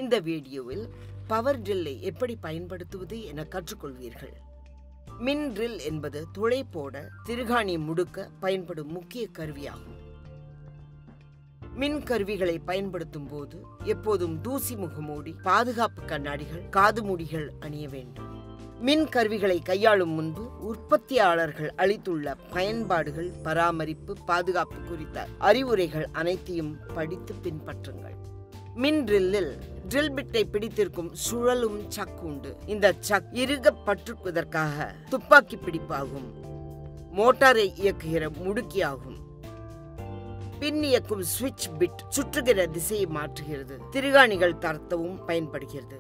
இந்த வீடியோவில் பவர் ட்ரில்லை எப்படி பயன்படுத்துவது என கற்றுக்கொள்வீர்கள் மின் ட்ரில் என்பது துளை போட திருகாணி முடுக்க பயன்படும் முக்கிய கருவியாகும் மின் கருவிகளை பயன்படுத்தும் போது எப்போதும் தூசி முகமூடி பாதுகாப்பு கண்ணாடிகள் காது மூடிகள் அணிய வேண்டும் மின் கருவிகளை கையாளும் முன்பு உற்பத்தியாளர்கள் அளித்துள்ள பயன்பாடுகள் பராமரிப்பு பாதுகாப்பு குறித்த அறிவுரைகள் அனைத்தையும் படித்து பின்பற்றுங்கள் மின் ட்ரில்லில் ட்ரில் பிட்டை பிடித்திருக்கும் சுழலும் சக் உண்டு இந்த சக் இறுக பற்றுவதற்காக துப்பாக்கி பிடிப்பாகும் மோட்டாரை இயக்குகிற முடுக்கியாகும் பின் இயக்கும் சுவிட்ச் பிட் சுற்றுகிற திசையை மாற்றுகிறது திருகாணிகள் தரத்தவும் பயன்படுகிறது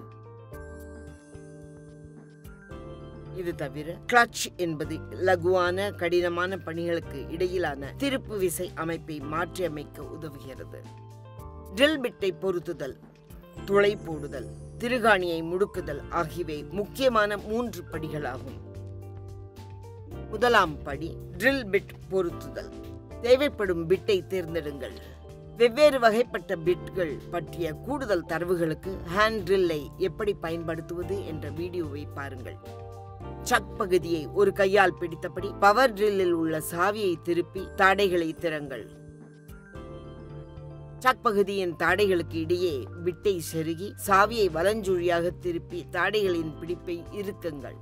இது தவிர கிளட்ச் என்பது லகுவான கடினமான பணிகளுக்கு இடையிலான திருப்பு விசை அமைப்பை மாற்றியமைக்க உதவுகிறது ட்ரில் பிட்டை பொருத்துதல் துளை போடுதல் திருகாணியை முடுக்குதல் ஆகியவை முக்கியமான மூன்று படிகளாகும் முதலாம் படி ட்ரில் பிட் பொருத்துதல் தேவைப்படும் பிட்டை தேர்ந்தெடுங்கள் வெவ்வேறு வகைப்பட்ட பிட்கள் பற்றிய கூடுதல் தரவுகளுக்கு ஹேண்ட் ட்ரில்லை எப்படி பயன்படுத்துவது என்ற வீடியோவை பாருங்கள் சக் பகுதியை ஒரு கையால் பிடித்தபடி பவர் ட்ரில்லில் உள்ள சாவியை திருப்பி தாடைகளை திறங்கள் சக் பகுதியின் தாடைகளுக்கு இடையே விட்டை செருகி சாவியை வலஞ்சுழியாக திருப்பி தாடைகளின் பிடிப்பை இறுக்குங்கள்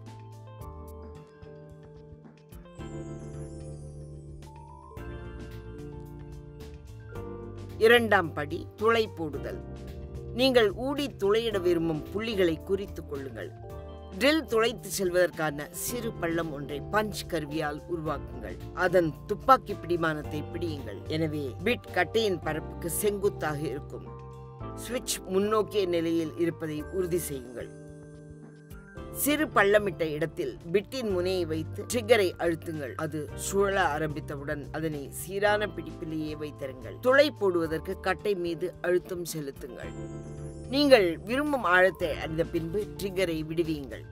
இரண்டாம் படி துளை போடுதல் நீங்கள் ஊடி துளையிட விரும்பும் புள்ளிகளை குறித்துக் கொள்ளுங்கள் ட்ரில் துளைத்து செல்வதற்கான சிறு பள்ளம் ஒன்றை பஞ்ச் கருவியால் உருவாக்குங்கள் அதன் துப்பாக்கி பிடிமானத்தை பிடியுங்கள் எனவே பிட் கட்டையின் பரப்புக்கு செங்குத்தாக இருக்கும் சுவிட்ச் முன்னோக்கிய நிலையில் இருப்பதை உறுதி செய்யுங்கள் சிறு பள்ளமிட்ட இடத்தில் பிட்டின் முனையை வைத்து ட்ரிகரை அழுத்துங்கள் அது சுழல ஆரம்பித்தவுடன் அதனை சீரான பிடிப்பிலேயே வைத்திருங்கள் துளை போடுவதற்கு கட்டை மீது அழுத்தம் செலுத்துங்கள் நீங்கள் விரும்பும் ஆழத்தை அறிந்த பின்பு ட்ரிகரை விடுவீங்கள்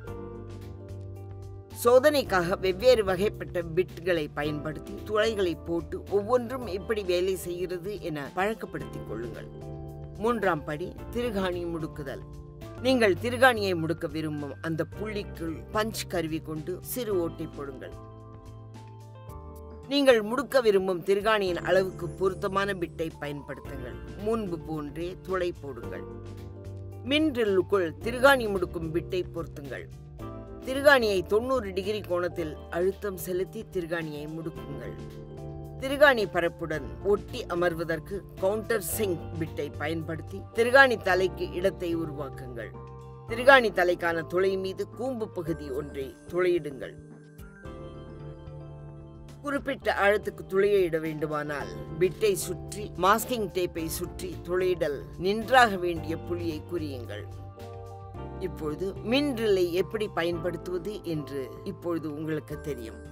சோதனைக்காக வெவ்வேறு வகைப்பட்ட பிட்களை பயன்படுத்தி துளைகளை போட்டு ஒவ்வொன்றும் எப்படி வேலை செய்கிறது என பழக்கப்படுத்திக் கொள்ளுங்கள் மூன்றாம் படி திருகாணி முடுக்குதல் நீங்கள் திருகாணியை முடுக்க விரும்பும் அந்த புள்ளிக்குள் பஞ்ச் கருவி கொண்டு சிறு ஓட்டை போடுங்கள் நீங்கள் முடுக்க விரும்பும் திருகாணியின் அளவுக்கு பொருத்தமான பிட்டை பயன்படுத்துங்கள் முன்பு போன்றே துளை போடுங்கள் மின் ட்ரில்லுக்குள் திருகாணி முடுக்கும் பிட்டை பொருத்துங்கள் திருகாணியை தொண்ணூறு டிகிரி கோணத்தில் அழுத்தம் செலுத்தி திருகாணியை முடுக்குங்கள் திருகாணி பரப்புடன் ஒட்டி அமர்வதற்கு கவுண்டர் சிங் பிட்டை பயன்படுத்தி திருகாணி தலைக்கு இடத்தை உருவாக்குங்கள் திருகாணி தலைக்கான துளை மீது கூம்பு பகுதி ஒன்றை துளையிடுங்கள் குறிப்பிட்ட ஆழத்துக்கு துளையிட வேண்டுமானால் பிட்டை சுற்றி மாஸ்கிங் டேப்பை சுற்றி துளையிடல் நின்றாக வேண்டிய புள்ளியை குறியுங்கள் இப்பொழுது மின் ட்ரில்லை எப்படி பயன்படுத்துவது என்று இப்பொழுது உங்களுக்கு தெரியும்